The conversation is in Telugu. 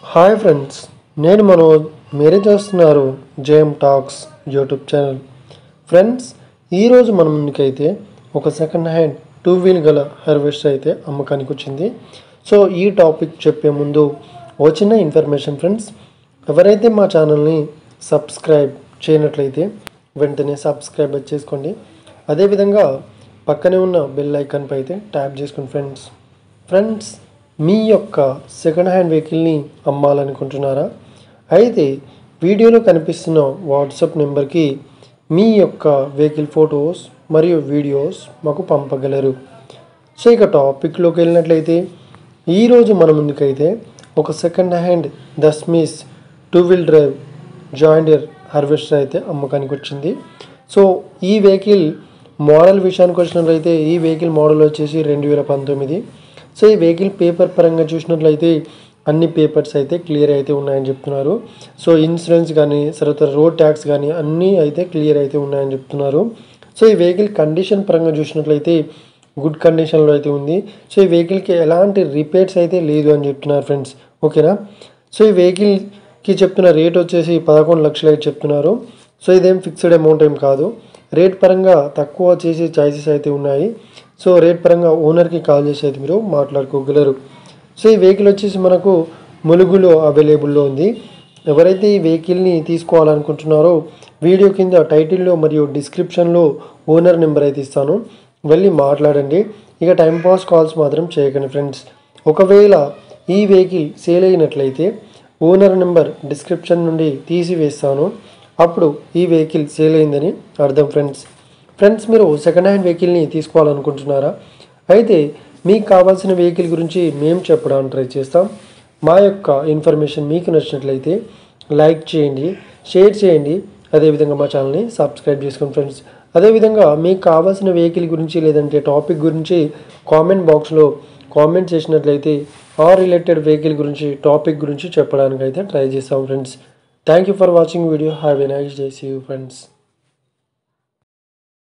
హాయ్ ఫ్రెండ్స్ నేను మనోజ్ మీరే చూస్తున్నారు JM talks YouTube channel friends ఈరోజు మన ముందుకైతే ఒక సెకండ్ హ్యాండ్ టూ వీల్ గల హార్వెస్టర్ అయితే అమ్మకానికి వచ్చింది సో ఈ టాపిక్ చెప్పే ముందు ఓ చిన్న ఇన్ఫర్మేషన్ ఫ్రెండ్స్ ఎవరైతే మా ఛానల్ని సబ్స్క్రైబ్ చేయనట్లయితే వెంటనే సబ్స్క్రైబ్ చేసుకోండి అదేవిధంగా పక్కనే ఉన్న బెల్ ఐకాన్పై అయితే ట్యాప్ చేసుకోండి ఫ్రెండ్స్ ఫ్రెండ్స్ మీ యొక్క సెకండ్ హ్యాండ్ వెహికల్ని అమ్మాలనుకుంటున్నారా అయితే వీడియోలో కనిపిస్తున్న వాట్సాప్ నెంబర్కి మీ యొక్క వెహికల్ ఫొటోస్ మరియు వీడియోస్ మాకు పంపగలరు సో ఇక టాపిక్లోకి వెళ్ళినట్లయితే ఈరోజు మన ముందుకైతే ఒక సెకండ్ హ్యాండ్ దస్మిస్ టూ వీల్ డ్రైవ్ జాయిండర్ హార్వెస్టర్ అయితే అమ్మకానికి వచ్చింది సో ఈ వెహికల్ మోడల్ విషయానికి వచ్చినట్లయితే ఈ వెహికల్ మోడల్ వచ్చేసి రెండు వేల పంతొమ్మిది సో ఈ వెహికల్ పేపర్ పరంగా చూసినట్లయితే అన్ని పేపర్స్ అయితే క్లియర్ అయితే ఉన్నాయని చెప్తున్నారు సో ఇన్సూరెన్స్ కానీ తర్వాత రోడ్ ట్యాక్స్ కానీ అన్నీ అయితే క్లియర్ అయితే ఉన్నాయని చెప్తున్నారు సో ఈ వెహికల్ కండిషన్ పరంగా చూసినట్లయితే గుడ్ కండిషన్లో అయితే ఉంది సో ఈ వెహికల్కి ఎలాంటి రిపేర్స్ అయితే లేదు అని చెప్తున్నారు ఫ్రెండ్స్ ఓకేనా సో ఈ వెహికల్కి చెప్తున్న రేట్ వచ్చేసి పదకొండు లక్షలు అయితే చెప్తున్నారు సో ఇదేం ఫిక్స్డ్ అమౌంట్ ఏం కాదు రేట్ పరంగా తక్కువ చేసే ఛాయిసెస్ అయితే ఉన్నాయి సో రేట్ పరంగా ఓనర్కి కాల్ చేసి అయితే మీరు మాట్లాడుకోగలరు సో ఈ వెహికల్ వచ్చేసి మనకు ములుగులో అవైలబుల్లో ఉంది ఎవరైతే ఈ వెహికల్ని తీసుకోవాలనుకుంటున్నారో వీడియో కింద టైటిల్లో మరియు డిస్క్రిప్షన్లో ఓనర్ నెంబర్ అయితే ఇస్తాను వెళ్ళి మాట్లాడండి ఇక టైంపాస్ కాల్స్ మాత్రం చేయకండి ఫ్రెండ్స్ ఒకవేళ ఈ వెహికల్ సేల్ అయినట్లయితే ఓనర్ నెంబర్ డిస్క్రిప్షన్ నుండి తీసివేస్తాను అప్పుడు ఈ వెహికల్ సేల్ అయిందని అర్థం ఫ్రెండ్స్ ఫ్రెండ్స్ మీరు సెకండ్ హ్యాండ్ వెహికల్ని తీసుకోవాలనుకుంటున్నారా అయితే మీకు కావాల్సిన వెహికల్ గురించి మేము చెప్పడానికి ట్రై చేస్తాం మా యొక్క ఇన్ఫర్మేషన్ మీకు నచ్చినట్లయితే లైక్ చేయండి షేర్ చేయండి అదేవిధంగా మా ఛానల్ని సబ్స్క్రైబ్ చేసుకోండి ఫ్రెండ్స్ అదేవిధంగా మీకు కావాల్సిన వెహికల్ గురించి లేదంటే టాపిక్ గురించి కామెంట్ బాక్స్లో కామెంట్ చేసినట్లయితే ఆ రిలేటెడ్ వెహికల్ గురించి టాపిక్ గురించి చెప్పడానికి అయితే ట్రై చేస్తాం friends thank you for watching video have a nice day see you friends